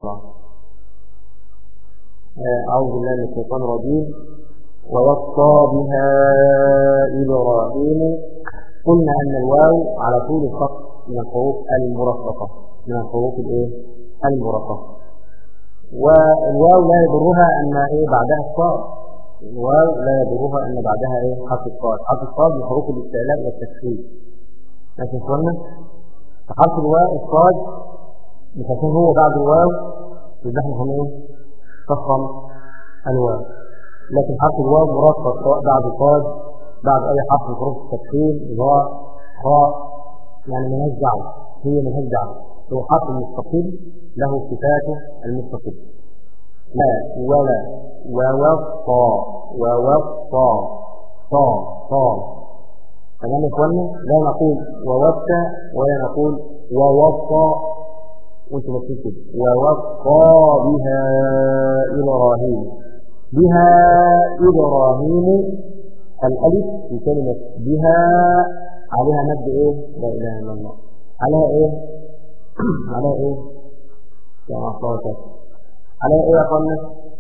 أعوذ بالله من الشيطان الرجيم ووصى بها إبراهيم قلنا أن الواو على طول الخط من الحروف المرققة من الحروف الإيه؟ المرققة والواو لا يضرها أن إيه بعدها الصاد الواو لا يضرها أن بعدها إيه حرف الصاد حرف الصاد من حروف الاستعلاء والتشكيل ماشي يا إخوانا فحرف الواو الصاد مش عشان هو بعد الواو يبقى احنا هنقول تفهم الواو لكن حرف الواو مرقق سواء بعد صاد بعد اي حرف من حروف التفخيم ظاء خاء يعني ملهاش دعوه هي ملهاش دعوه هو حرف مستقل له صفاته المستقل لا ولا ووصى ووصى صا صا تمام يا اخوانا لا نقول ووصى ولا نقول ووصى وانتم مكتوب كده ووصى بها ابراهيم بها ابراهيم الالف في كلمه بها عليها مد ايه لا اله الا الله عليها ايه عليها ايه يا عصاك عليها ايه يا اخوانا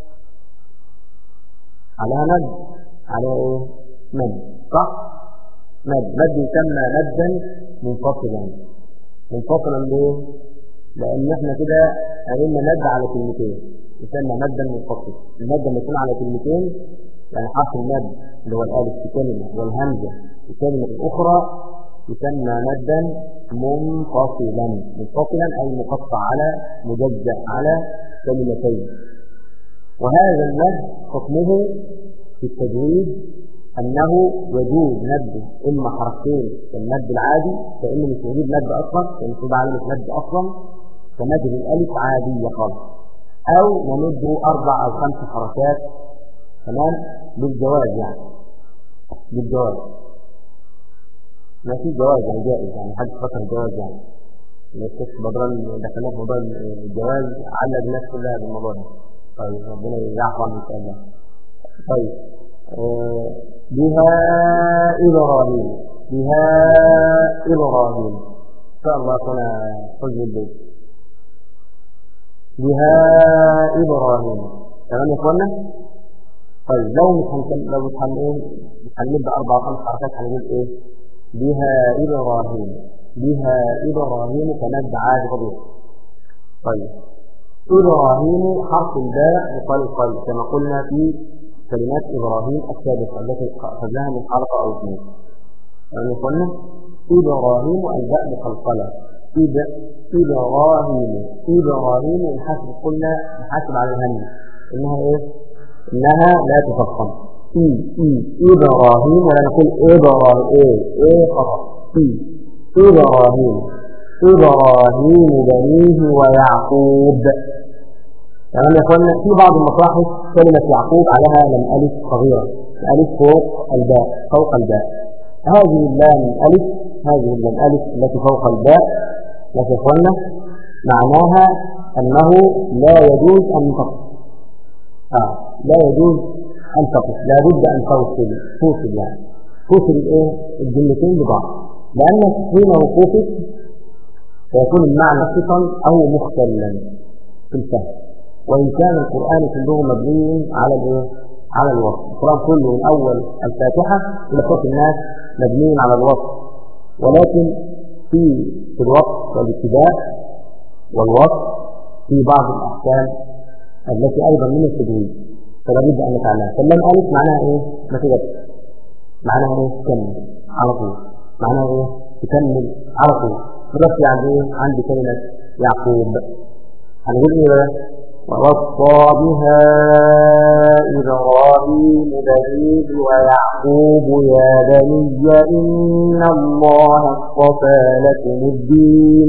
عليها مد عليها ايه مد صح مد مد يسمى مدا منفصلا منفصلا ليه لان احنا كده قلنا مد على كلمتين يسمى مدا منفصل المد لما يكون على كلمتين يعني حرف المد اللي هو الالف في كلمه والهمزه في كلمه اخرى يسمى مدا منفصلا منفصلا اي مقطع على مجزأ على كلمتين وهذا المد حكمه في التجويد انه يجوز مد اما حرفين كالمد العادي فانه مش موجود مد اصلا يعني في علامه مد اصلا كمد الالف عاديه خالص او نمد اربع او خمس حركات تمام للجواز يعني للجواز ما في جواز يعني جائز يعني حد فكر الجواز يعني الشيخ بدران دخلنا في موضوع الجواز علق الناس كلها بالموضوع ده طيب ربنا يعفو عنه ان شاء الله طيب آه بها ابراهيم بها ابراهيم ان شاء الله كنا حزن البيت بها ابراهيم تمام يا اخوانا طيب لو مش هنكمل لو مش هن ايه مش هنبدا اربع خمس حركات هنقول ايه بها ابراهيم بها ابراهيم كمد عادي طبيعي طيب ابراهيم حرف الباء مقلقل كما قلنا في كلمات ابراهيم السابقه التي اخذناها من حلقه او اثنين يعني قلنا ابراهيم الباء مقلقله إذا إبراهيم إبراهيم الحسب قلنا نحاسب على الهم إنها إيه؟ إنها لا تفخم إي إي إبراهيم ولا نقول إبراهيم إيه إيه خطأ إي إبراهيم إبراهيم بنيه ويعقوب تمام يا اخوانا في بعض المصاحف كلمة يعقوب عليها لم ألف صغيرة الألف فوق الباء فوق الباء هذه اللام ألف هذه اللام ألف التي فوق الباء لكن اخوانا معناها أنه لا يجوز أن تقف آه. لا يجوز أن تقف لا بد أن توصل توصل يعني توصل الإيه الجملتين ببعض لأن حين وقوفك سيكون المعنى نقصا أو مختلا في الفهم وإن كان القرآن كله مبني على الإيه؟ على الوصف القرآن كله من أول الفاتحة إلى صوت الناس مبني على الوصف ولكن في في الوصف والابتداء والوصف في بعض الأحكام التي أيضا من التدوين فلا بد أن نتعلمها فاللام ألف معناها إيه؟ ما تجد معناها إيه؟ تكمل على طول معناها إيه؟ تكمل على طول بس يعني إيه؟ عندي كلمة يعقوب هنقول إيه بقى؟ ووصى بها إبراهيم بنيه ويعقوب يا بني إن الله اصطفى لكم الدين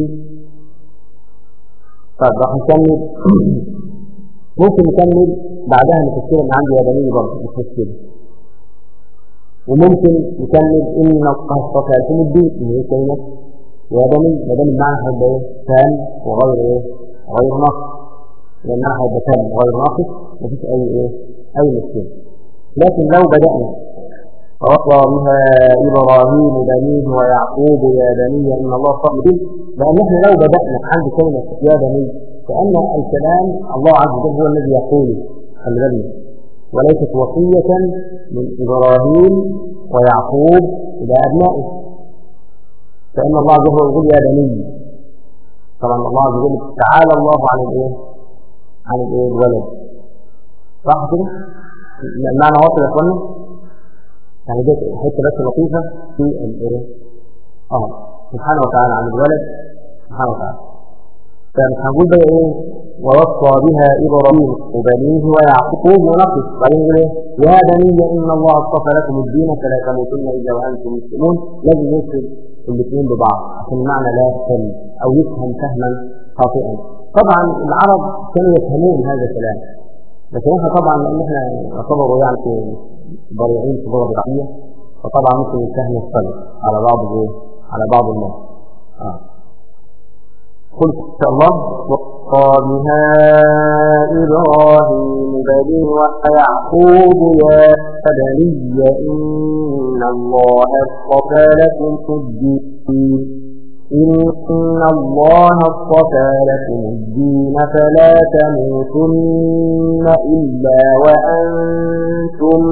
طيب راح نكمل ممكن نكمل بعدها نفسر ان عندي يا بني برضه مش مشكله وممكن نكمل ان الله اصطفى لكم الدين اللي هي كلمه يا بني ما دام المعنى هيبقى ايه؟ تام وغير ايه؟ غير نص لأنها هيبقى تام غير ناقص مفيش أي إيه أي مشكلة لكن لو بدأنا ووصى بها إبراهيم بنيه ويعقوب يا بني إن الله صبر لأن إحنا لو بدأنا عند كلمة يا بني كأن الكلام الله عز وجل هو الذي يقول خلي بالنا وليست وصية من إبراهيم ويعقوب إلى أبنائه فإن الله عز وجل يقول يا بني طبعا الله عز وجل تعالى الله عن الإيه؟ عن الإيه؟ الولد صح كده؟ معنى واصل يا إخوانا؟ يعني دي حتة بس لطيفة في الإيه؟ آه سبحانه وتعالى عن الولد سبحانه وتعالى فهنقول بقى ايه ووصى بها ابراهيم وبنيه ويعقوب ونقص بعدين يقول ايه يا بني ان الله اصطفى لكم الدين فلا تموتن الا وانتم مسلمون لازم يفصل الاثنين ببعض عشان المعنى لا يختل او يفهم فهما خاطئا طبعا العرب كانوا يفهمون هذا الكلام لكن احنا طبعا لان احنا نعتبر يعني في ضريعين في اللغه العربيه فطبعا ممكن الفهم يختلف على بعض ايه على بعض الناس آه. قلت الله وقى بها إبراهيم بني ويعقوب يا بني إن الله اصطفى لكم الدين إن الله اصطفى لكم الدين فلا تموتن إلا وأنتم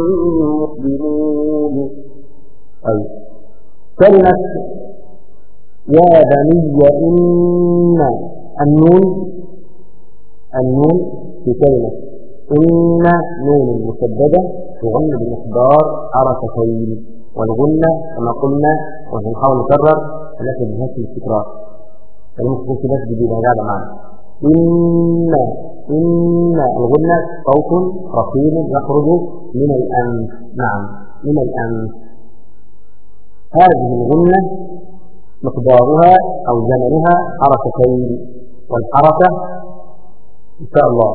مسلمون أي كلمة يا بني إن النون النون في كلمة إن نون مسددة تغن بمقدار حركتين والغنة كما قلنا وهنحاول نكرر ولكن بهذه التكرار فلمسكن في ناس جديدة هذا معنا إن إن الغنة صوت رقيب يخرج من الأنف نعم من الأنف هذه الغنة مقدارها أو زمنها حركتين والحركة إن شاء الله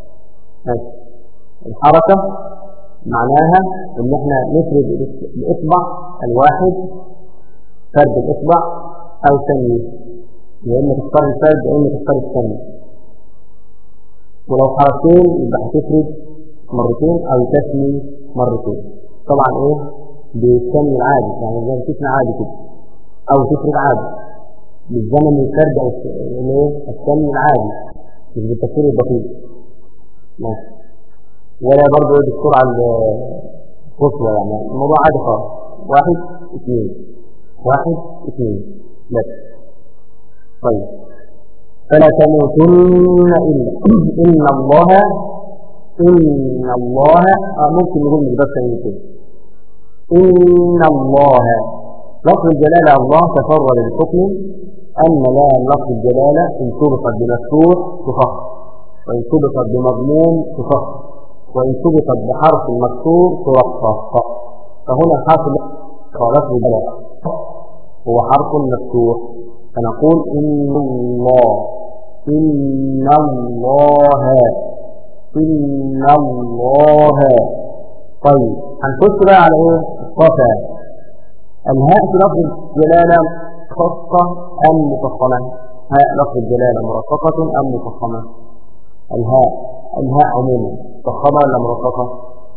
الحركة معناها إن إحنا نفرد الإصبع الواحد فرد الإصبع أو ثانية يا إما تختار الفرد يا إما تختار الثانية ولو حركتين يبقى هتفرد مرتين أو تثني مرتين طبعا إيه بالثاني العادي يعني زي ما تثني عادي كده أو تفرد عادي بالزمن الفرد أو الثاني العادي مش بالتفسير الدقيق ماشي ولا برضه بالسرعة القصوى يعني الموضوع عادي خالص واحد اثنين واحد اثنين بس طيب فلا تموتن إلا إن الله إن الله آه ممكن نقول مش بس كده إن الله لفظ الجلالة الله تفرد بالحكم أن لا لفظ الجلالة إن سبقت بمفتوح تفخر وإن سبقت بمضموم تفخر وإن سبقت بحرف مكسور توقف فهنا الحرف لفظ الجلالة هو حرف مفتوح فنقول إن الله إن الله إن الله طيب هنخش بقى على إيه؟ الصفا الهاء في لفظ الجلالة خاصة أم مفخمة هاء لفظ الجلالة مرققة أم مفخمة الهاء الهاء عموما مفخمة ولا مرققة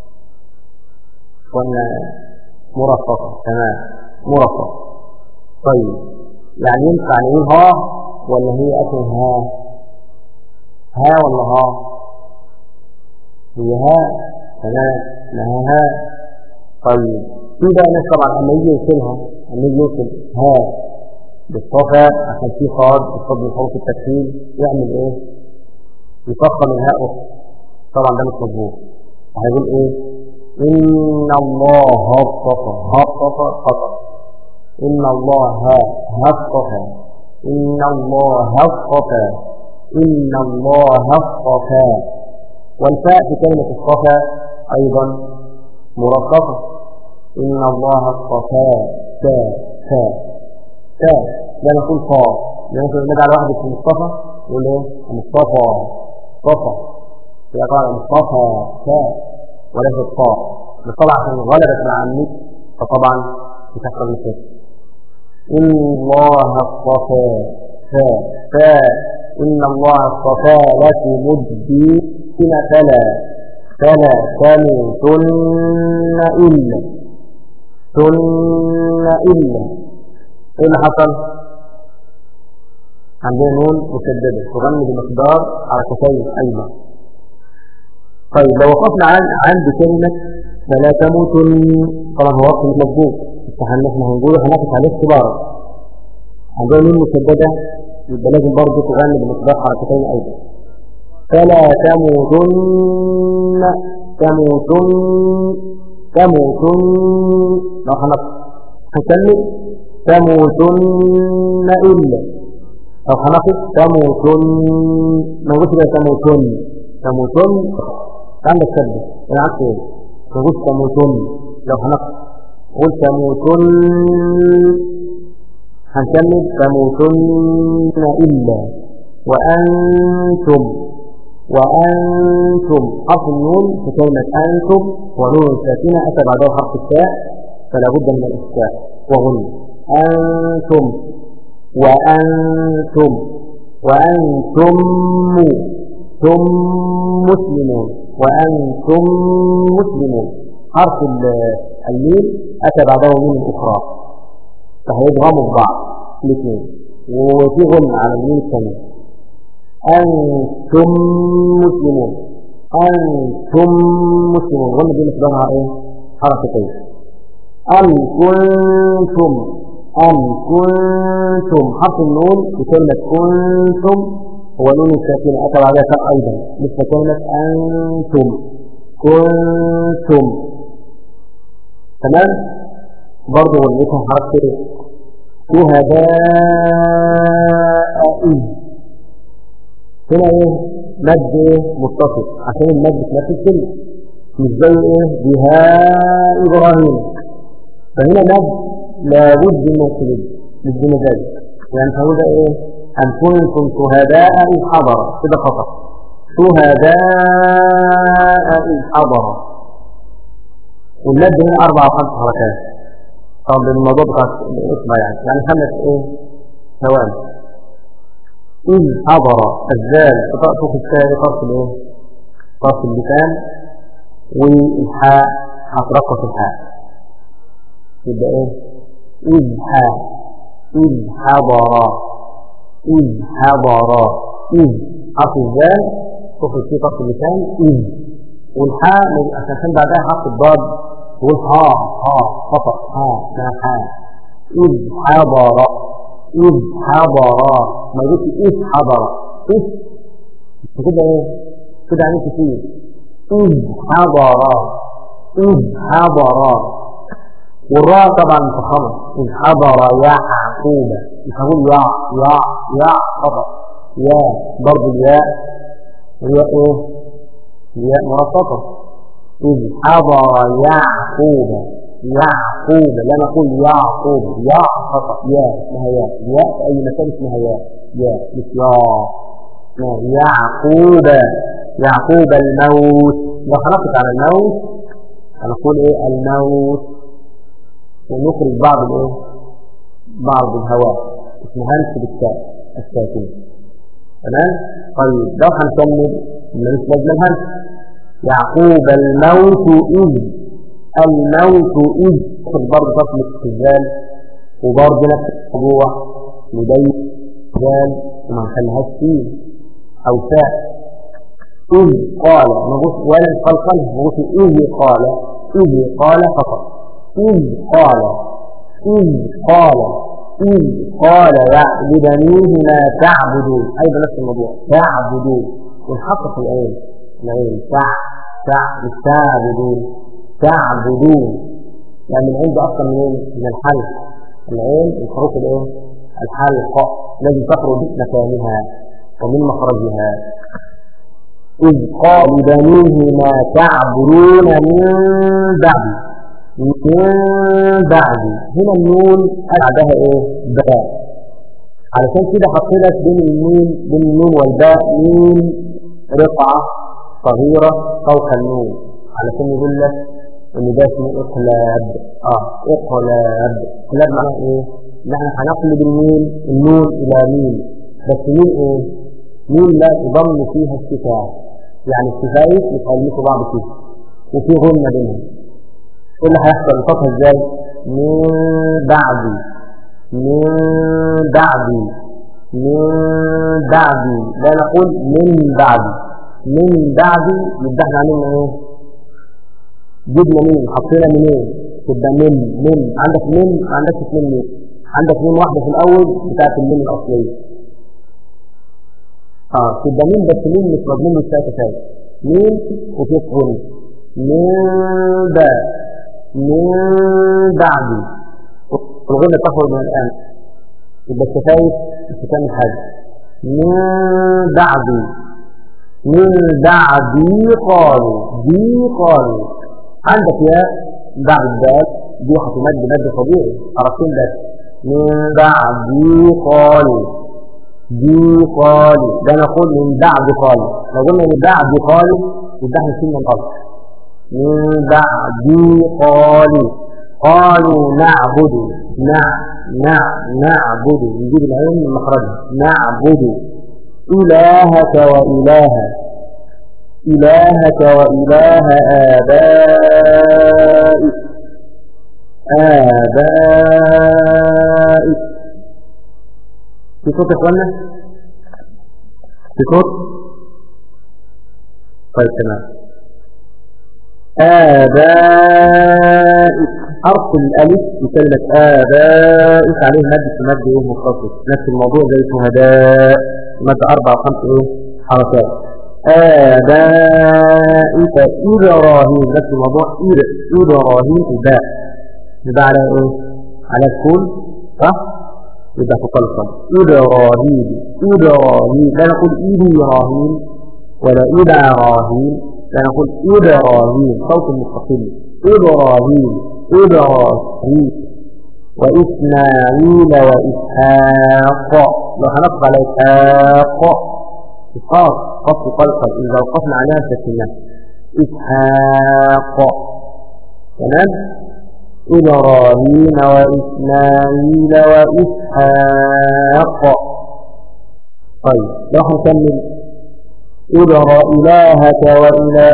ولا مرققة تمام مرققة طيب يعني ينفع نقول ها ولا هي أصل ها ها ولا ها هي ها تمام لها ها طيب في بقى ناس طبعا اما يجي يوصلها اما يجي يوصل ها بالصفا عشان في خاض الصاد من حروف التكفير يعمل ايه؟ يفخم الهاء طبعا ده مش مظبوط هيقول ايه؟ ان الله اصطفى اصطفى خطأ ان الله اصطفى ان الله اصطفى ان الله اصطفى والفاء في كلمة الصفا أيضا مرققة إن الله اصطفى تا تا تا لا نقول فا لا نقول نجعل واحد اسمه مصطفى يقول ايه مصطفى مصطفى يبقى طبعا مصطفى تا وليس الطاء بس طبعا عشان غلبت مع النيت فطبعا بتحصل مثل إن الله اصطفى تا تا إن الله اصطفى لكم الدين فلا فلا تموتن إلا تن إلا إيه اللي حصل؟ عندنا نون مشددة تغني بمقدار حركتين أيضا طيب لو وقفنا عن عند كلمة فلا تموتن طبعا هو وقت مظبوط احنا احنا هنقول هنقف عليه اختبارا عندنا نون مشددة يبقى لازم برضه تغني بمقدار حركتين أيضا فلا تموتن تموتن تموتن لو هنقف هنكمل تموتن إلا أو هنقف تموتن ما نقولش كده تموتن تموتن عندك شدة العكس ايه ما نقولش تموتن لو هنقف قول تموتن هنكمل تموتن إلا وأنتم وأنتم حرف النون في كلمة أنتم ونون ساكنة أتى بعدها حرف التاء فلا بد من الإسكاء وغن أنتم وأنتم وأنتم ثم مسلمون وأنتم مسلمون حرف الميم أتى بعده ميم أخرى فهيضغموا في بعض الاثنين وفي غن على الميم الثانية أنتم مسلمون أنتم مسلمون غن دي مقدارها إيه؟ حركتين أم كنتم أم كنتم حرف النون في كلمة كنتم هو نون ساكنة أتى بعدها تاء أيضا مثل كلمة أنتم كنتم تمام برضه غنيتها حرف شهداء إذ هنا ايه مد ايه متصل عشان المد في نفس الكلمة مش زي ايه بها إبراهيم فهنا مد لابد من الخلود مش بمزاج يعني فهو ده ايه أن كنتم شهداء إذ حضر كده خطأ شهداء إذ حضر والمد هنا أربع أو خمس حركات طب الموضوع بتاع اسمه يعني يعني خمس ايه ثواني إذ حضر الزال تطأطف الثاني طرف الايه طرف اللسان والحاء هترقص الحاء يبقى ايه إذ حاء إذ حضر إذ حضر إذ حرف الزال تخرج فيه طرف اللسان إذ والحاء عشان بعدها حرف الضاد والها ها خطأ ها ما ها إذ حضر إذ حضر ما يقولش إذ حضر إذ كده إيه كده عليك كتير إذ حضر إذ حضر والراء طبعا مفخمة إذ حضر يعقوب مش هقول يا يا يا خطأ يا برضه الياء الياء إيه؟ الياء مرصفة إذ حضر يعقوب يعقوب لا نقول يعقوب يا خطأ يا اسمها يا يا في أي مكان اسمها يا يا مش يا يعقوب يعقوب الموت لو هنقف على الموت هنقول ايه الموت ونخرج بعض الايه بعض الهواء اسمه همس بالتاء الساكنه تمام طيب لو هنكمل مش لازم الهمس يعقوب الموت إذ الموت إذ خد برضه فصل الزال وبرضه نفس الموضوع لدي زال وما نخليهاش فيه أو تاء إذ قال نغص ولا القلقل نغص إذ قال إذ قال فقط إذ قال إذ قال إذ قال لبنيه ما تعبدون أيضا نفس الموضوع تعبدون والحق في العين العين تع تع مش تعبدون تعبدون يعني العين ده أصلا منين؟ من الحلق العين الحروف الايه؟ الحلق لازم تخرج من مكانها ومن مخرجها إذ قال لبنيه ما تعبدون من بعد من بعد هنا النون بعدها ايه باء علشان كده حطينا بين النون بين النون والباء ميم رقعة صغيرة فوق النون علشان يقول لك ان ده اسمه اقلاب اه اقلاب اقلاب معناه ايه؟ ان احنا هنقلب الميم النون الى ميم بس ميم ايه؟ ميم لا تضم فيها الشفاه يعني الشفايف يخلصوا بعض كده وفي غنة بينهم ايه اللي هيحصل الفتحة ازاي من بعد من بعد من بعد لا نقول من بعد من بعد يبقى احنا عملنا ايه جبنا مين حطينا منين تبقى من من عندك من ما عندكش اثنين من عندك من واحده في الاول بتاعت المن الاصليه اه تبقى من بس من مش مضمون مش فيها تفاعل مين وفي غن من بعد من بعد الغنى تخرج من الان يبقى الشفايف مش هتعمل حاجه من بعد من بعدي قالوا دي قالوا عندك يا بعد الدال دي هتمد مد طبيعي حركتين بس من بعدي قالوا دي قالوا ده نقول من بعد قالوا لو قلنا من بعد قالوا يبقى احنا شلنا الأصل من بعدي قالوا قالوا نعبد نع نع نعبد نجيب العين من مخرجها نعبد إلهك وإله إلهك وإله آبائك آبائك في صوت يا إخوانا؟ في صوت؟ طيب تمام آبائك حرف الألف في كلمة آبائك عليه مد في مد إيه مخصص نفس الموضوع زي شهداء مد أربع وخمس إيه حركات آبائك إبراهيم نفس الموضوع إبراهيم باء يبقى على إيه؟ على الكل صح؟ يبقى تقلصل إبراهيم إبراهيم لا نقول إبراهيم ولا إبراهيم لا نقول إبراهيم صوت مستقل إبراهيم إبراهيم وإسماعيل وإسحاق لو هنقف على إسحاق إسحاق قصد قلقل إذا وقفنا عليها سكنة إسحاق تمام إبراهيم وإسماعيل وإسحاق طيب لو هنكمل ادع إلهك وإله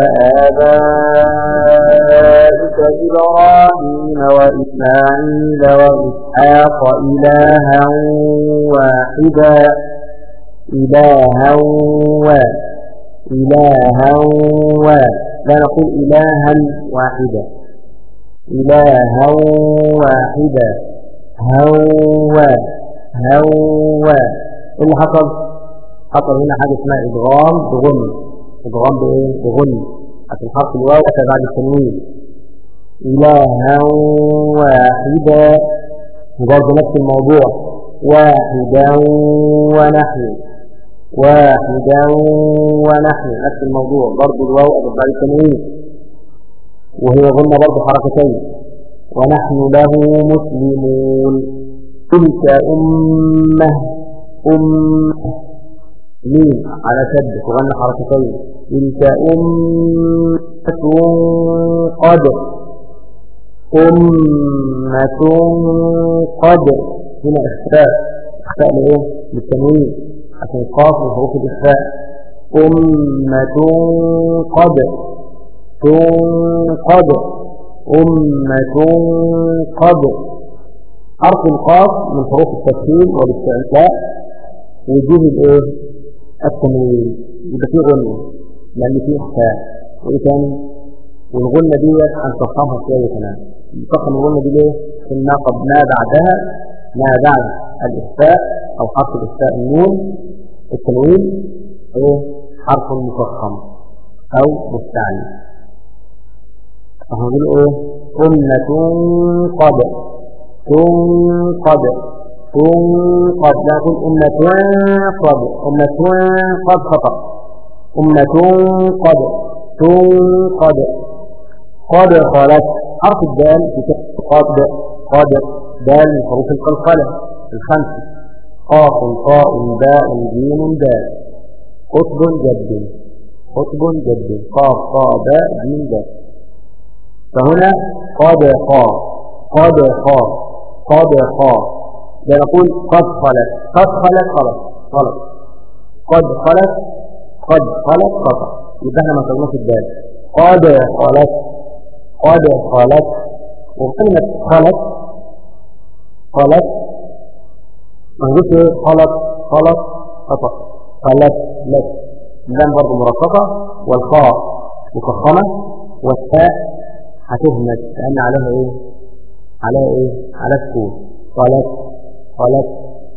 آبائك إبراهيم وإسماعيل وإسحاق إلها واحدا إلها واحدا إلها واحدا لا نقول إلها واحدا إلها واحدا هوا هوا إيه اللي حصل؟ حصل هنا حاجة اسمها إدغام بغن إدغام بإيه؟ بغن عشان حرف الواو أتى بعد التنوين إلها واحدا برضه نفس الموضوع واحدا ونحن واحدا ونحن نفس الموضوع برضه الواو أتى بعد التنوين وهي غنى برضه حركتين ونحن له مسلمون تلك أمة أمة مين على شد وغنى حركتين تلك أمة قد أمة قد هنا إخفاء إخفاء لإيه؟ للتنوين عشان قاف من حروف الإخفاء أمة قد قد أمة قد حرف القاف من حروف التسهيل والاستعلاء ويجيب الايه التنوين يبقى فيه غنة لأن فيه إخفاء وإيه تاني والغنة دي هنفخمها شوية كمان نفخم الغنة دي ليه؟ إن قد ما بعدها ما بعد الإخفاء أو حرف الإخفاء النون التنوين إيه؟ حرف مفخم أو مستعلي فهنقول ايه أمة قد قد قد لا نقول أمة قد أمة قد خطأ أمة قد قد قد خلت حرف الدال قد قد دال من حروف القلقلة الخمس قاف طاء باء جيم دال قطب جد قطب جد قاف طاء باء جيم دال فهنا قد خا قد خا قد خا نقول قد خلت قد خلت خلت خلت قد خلت قد خلت خطأ يبقى احنا ما قلناش الدال قد خلت قد خلت وكلمة خلت خلت ما نقولش ايه خلت خلط خطأ قلت لت اللام برضه مرققة والخاء مفخمة والتاء هتهمس لأن عليها إيه؟ عليها إيه؟ على السكون قالت قالت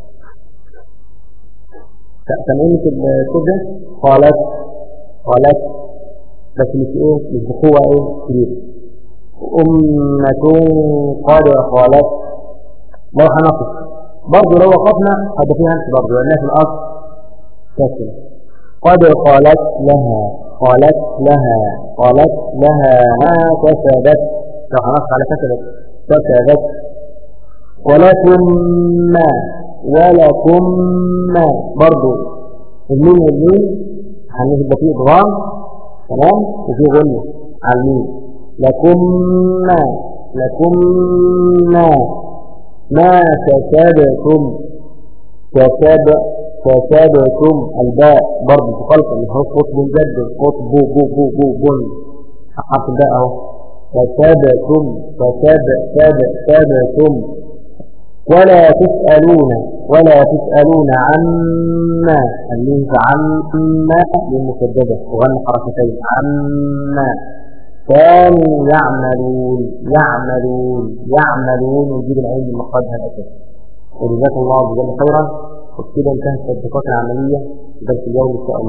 سامعين الصوت ده؟ قالت قالت بس مش إيه؟ مش بقوة إيه؟ كبيرة أمة قد خلت لو هنقف برضه لو وقفنا هذا فيها انت برضه لأنها في الأصل تسل قد قالت لها قالت لها قالت لها ما كسبت لو هنقف على كسبت كسبت ولكم ما ولكم ما برضه المين والمين هنبقى فيه ادغام تمام وفيه غنة على المين لكم ما لكم ما ما كسبتم كسب كسبتم الباء برضه في خلق اللي هو صوت منجد صوت بو بو بو بو بو حرف الباء اهو كسبتم كسب سب سبتم ولا تسألون ولا تسألون عما اللي عما للمسددة وغن حركتين عما كانوا يعملون يعملون يعملون ويجيب العين من مخرجها الأساس وجزاكم الله جل خيرا وبكده انتهت التطبيقات العملية درس اليوم إن شاء الله